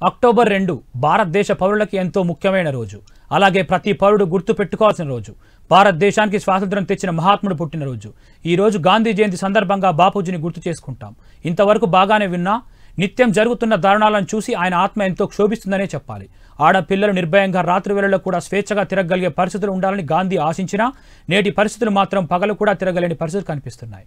October రెండు భారతదేశ పౌరులకి ఎంతో ముఖ్యమైన రోజు అలాగే ప్రతి పౌరుడు గుర్తు పెట్టుకోవాల్సిన రోజు భారతదేశానికి స్వాతంత్రం తెచ్చిన మహాత్ముడు పుట్టినరోజు ఈ రోజు గాంధీ జయంతి సందర్భంగా బాపూజీని గుర్తు చేసుకుంటాం ఇంతవరకు బాగానే విన్నా నిత్యం జరుగుతున్న దారుణాలను చూసి ఆయన ఆత్మ ఎంతో క్షోభిస్తుందనే చెప్పాలి ఆడపిల్లలు నిర్భయంగా రాత్రి వేళల్లో కూడా స్వేచ్ఛగా తిరగలిగే పరిస్థితులు ఉండాలని గాంధీ ఆశించినా నేటి పరిస్థితులు మాత్రం పగలు కూడా తిరగలేని పరిస్థితులు కనిపిస్తున్నాయి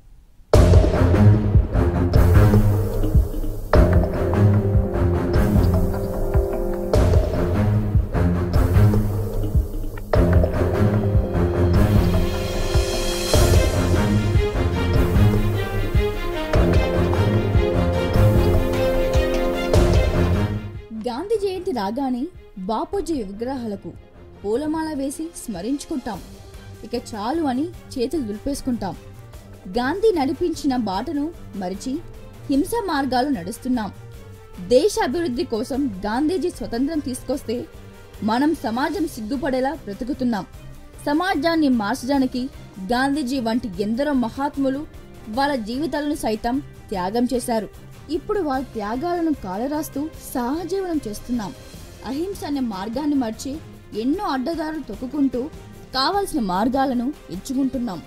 గాంధీ జయంతి రాగానే బాపూజీ విగ్రహాలకు పూలమాల వేసి స్మరించుకుంటాం ఇక చాలు అని చేతులు దులిపేసుకుంటాం గాంధీ నడిపించిన బాటను మరిచి హింస మార్గాలు నడుస్తున్నాం దేశ అభివృద్ధి కోసం గాంధీజీ స్వతంత్రం తీసుకొస్తే మనం సమాజం సిగ్గుపడేలా బ్రతుకుతున్నాం సమాజాన్ని మార్చడానికి గాంధీజీ వంటి ఎందరో మహాత్ములు వాళ్ళ జీవితాలను సైతం త్యాగం చేశారు ఇప్పుడు వాళ్ళ త్యాగాలను కాలరాస్తూ సహజీవనం చేస్తున్నాం అహింస అనే మార్గాన్ని మర్చి ఎన్నో అడ్డదారులు తొక్కుకుంటూ కావలసిన మార్గాలను ఎంచుకుంటున్నాం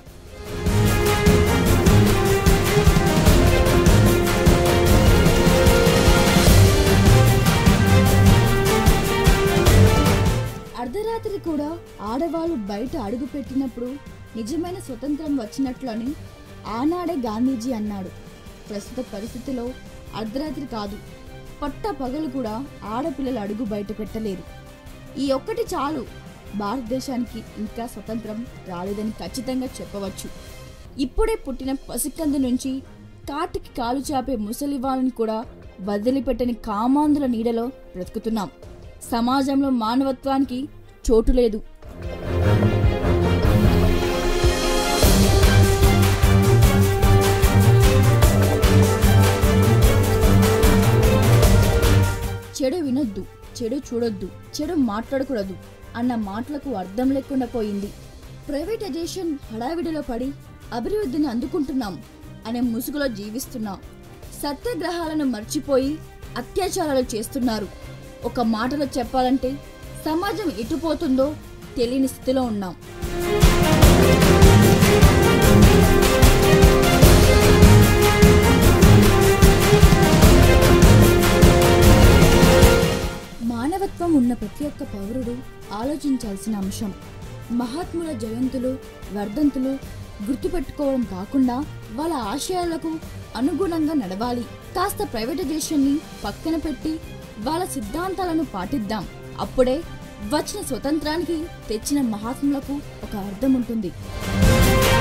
అర్ధరాత్రి కూడా ఆడవాళ్ళు బయట అడుగు పెట్టినప్పుడు నిజమైన స్వతంత్రం వచ్చినట్లు అని ఆనాడే గాంధీజీ అన్నాడు ప్రస్తుత పరిస్థితిలో అర్ధరాత్రి కాదు పట్ట పగలు కూడా ఆడపిల్లలు అడుగు బయట పెట్టలేరు ఈ ఒక్కటి చాలు భారతదేశానికి ఇంకా స్వతంత్రం రాలేదని ఖచ్చితంగా చెప్పవచ్చు ఇప్పుడే పుట్టిన పసికందు నుంచి కాటికి కాలు చాపే ముసలి వాళ్ళని కూడా వదిలిపెట్టని కామాంధుల నీడలో బ్రతుకుతున్నాం సమాజంలో మానవత్వానికి చోటు లేదు చెడు వినొద్దు చెడు చూడొద్దు చెడు మాట్లాడకూడదు అన్న మాటలకు అర్థం లేకుండా పోయింది ప్రైవేటైజేషన్ హడావిడిలో పడి అభివృద్ధిని అందుకుంటున్నాం అనే ముసుగులో జీవిస్తున్నాం సత్యాగ్రహాలను మర్చిపోయి అత్యాచారాలు చేస్తున్నారు ఒక మాటలో చెప్పాలంటే సమాజం ఎటుపోతుందో తెలియని స్థితిలో ఉన్నాం మానవత్వం ఉన్న ప్రతి ఒక్క పౌరుడు ఆలోచించాల్సిన అంశం మహాత్ముల జయంతులు వర్ధంతులు గుర్తుపెట్టుకోవడం కాకుండా వాళ్ళ ఆశయాలకు అనుగుణంగా నడవాలి కాస్త ప్రైవేటైజేషన్ని పక్కన పెట్టి వాళ్ళ సిద్ధాంతాలను పాటిద్దాం అప్పుడే వచ్చిన స్వతంత్రానికి తెచ్చిన మహాత్ములకు ఒక అర్థం ఉంటుంది